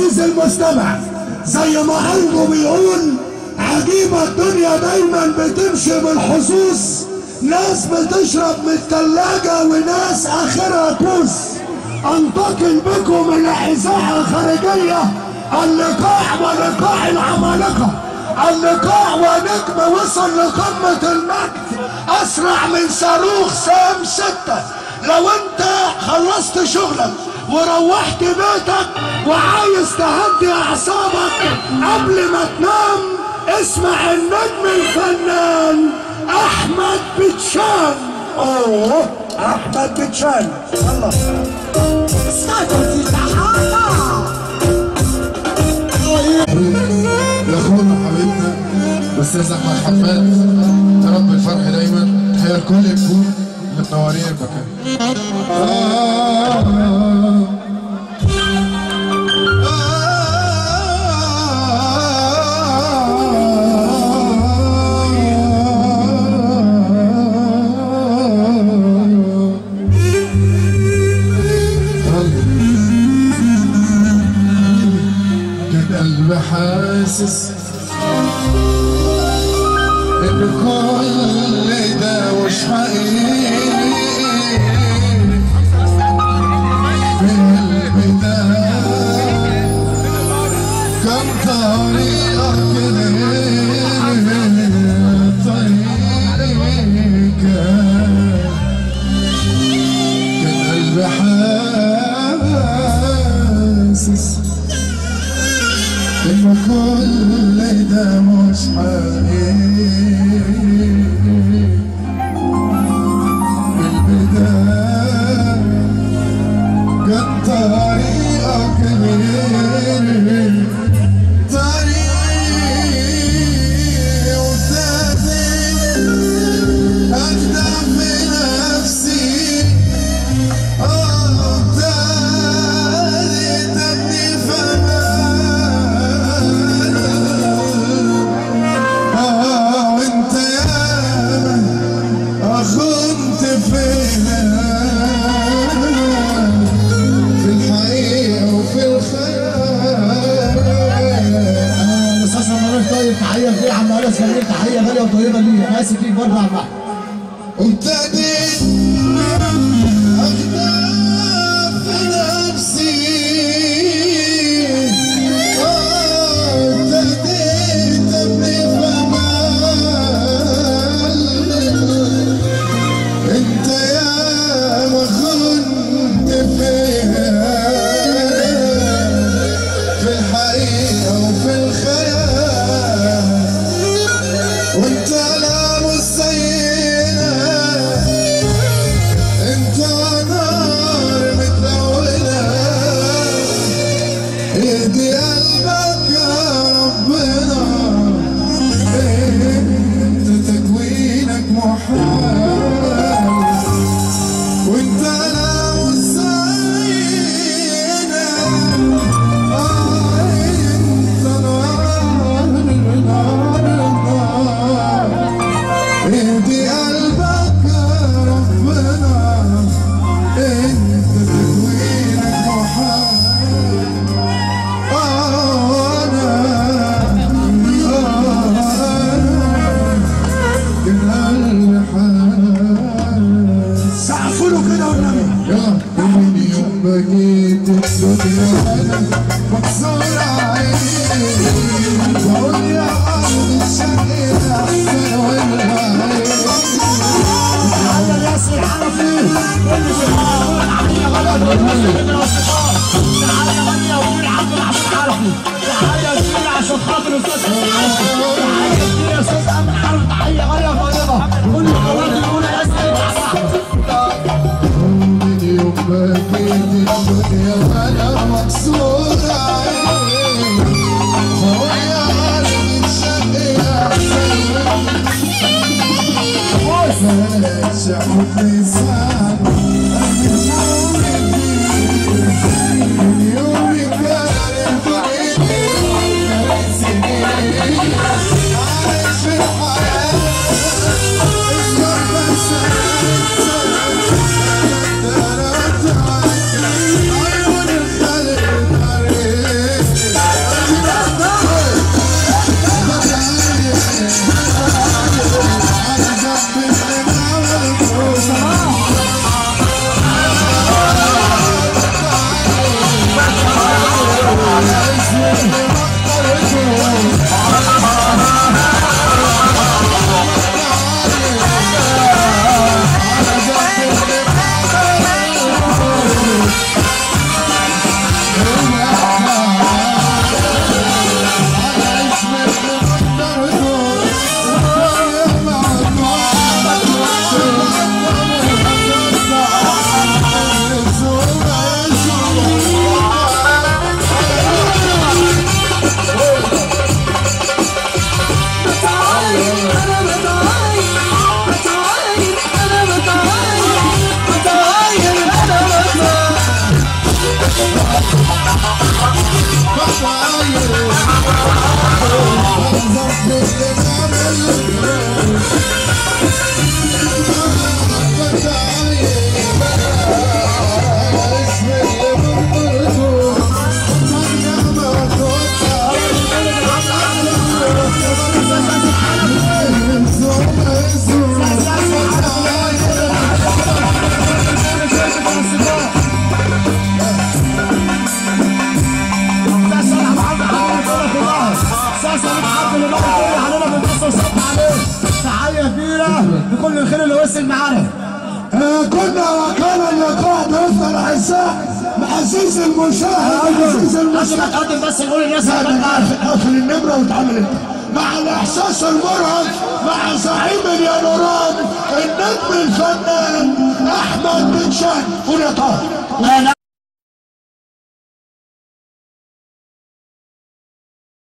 عزيزي المستمع زي ما قلبه بيقول عجيبة الدنيا دايما بتمشي بالحظوظ ناس بتشرب من التلاجة وناس اخرها كوس انتقل بكم من الاذاعة الخارجية اللقاء ولقاء العمالقة اللقاء ونجم وصل لقمة المجد اسرع من صاروخ سام ستة لو انت خلصت شغلك وروحت بيتك وعايز تهدي اعصابك قبل ما تنام اسمع النجم الفنان احمد بتشان اوه احمد بتشان يلا لاخونا وحبيبنا الاستاذ احمد حماد يا رب الفرح دايما تحيه لكل الكون اللي منورين المكان كان قلبي حاسس ان كل ده مش حقيقي في قلبي ده كان طريقك غير طريقك كان قلبي حاسس إن كل ده مش حقيقي البداية كان طريقك غير طريقي وابتديت أخدع في نفسي آه ابتديت أبني فمان آه وأنت يا أخنت فيها في الحقيقة وفي الخيال الاستاذ رمضان طيب تحيه ليه عم انس جميل تحيه غاليه وطيبه ليه انا اسف ليك برضه على البحر وابتديت أخدع في نفسي آه، ابتديت أبني فمال انت يا ما كنت فيها في الحقيقة وفي الخيال وانت لا مش زينا انت نار متلونة اهدي قلبك يا ربنا انت تكوينك محال وانت لا مش زينا آه، انت نار نار نار اهدي قلبك يا ربنا انت تكوينك محال آه، انا آه، انا كان قلبي حال سقفوا له كده والنبي يلا من يوم ما جيت الدنيا انا مكسور عيني بقول يا ارض الشرق احسن ولا تعالى ياسر الحنفي اللي في الحلقه العمليه غلط تعالى غني ودير عبد الحميد حرفي تحيه كبيره عشان خاطر استاذ تحيه كبيره استاذ امن حرب تحيه غاليه وطيبه كل القناه الاولى ياسر من يوم ما جيت الدنيا انا مكسور عيني بقول يا ارض الشرق احسن بلاش احط لسان من يومي كانت عيني سنين كل الخير اللي وصل معانا آه، كنا وكان اللقاء ضيوفنا الاعزاء عزيز المشاهد عزيز عشان المشاهد تقدم بس نقول الناس لا، اللي لا، معانا لا، اقفل النمرة وتعامل انت مع الاحساس المرهف مع زعيم اليانوران النجم الفنان احمد بن شهد قول يا طه لا لا